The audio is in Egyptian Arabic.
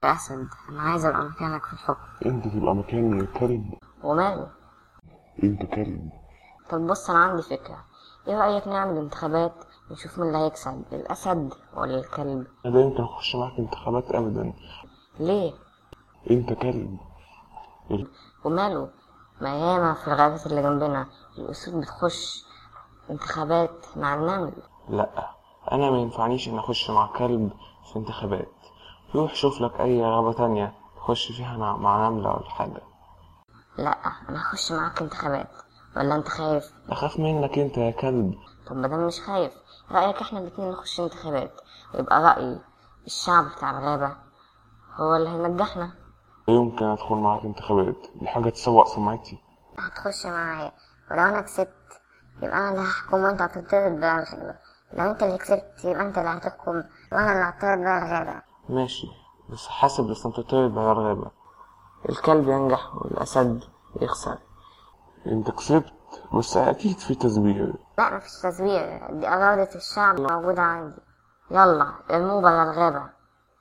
يا أسد أنا عايز أبقى مكانك في الحكم انت تبقى مكاني كلب وماله انت كلب طب بص أنا عندي فكرة إيه رأيك نعمل انتخابات ونشوف مين اللي هيكسب الأسد ولا الكلب انا لا يمكن اخش معاك انتخابات ابدا ليه انت كلب وماله ما ياما في الغابات اللي جنبنا الأسود بتخش انتخابات مع النمل لا انا ما ينفعنيش ان اخش مع كلب في انتخابات روح شوف لك اي غابة تانية تخش فيها مع, مع نملة ولا حاجة لا أنا هخش معاك انتخابات ولا أنت خايف اخاف منك انت يا كلب طب مادام مش خايف رأيك احنا الاتنين نخش انتخابات ويبقى رأي الشعب بتاع الغابة هو اللي هينجحنا لا يمكن ادخل معاك انتخابات دي حاجة تسوق سمعتي هتخش معايا ولو انا كسبت يبقى انا اللي هحكم وانت هتطرد بقى الغابة لو انت اللي كسبت يبقى انت اللي هتحكم وانا اللي هطرد بقى الغابة ماشي بس حاسب لسه انت تطير بقى الغابة الكلب ينجح والأسد يخسر انت كسبت بس اكيد في تزوير لا مفيش تزوير دي إرادة الشعب موجودة عندي يلا ارموه برا الغابة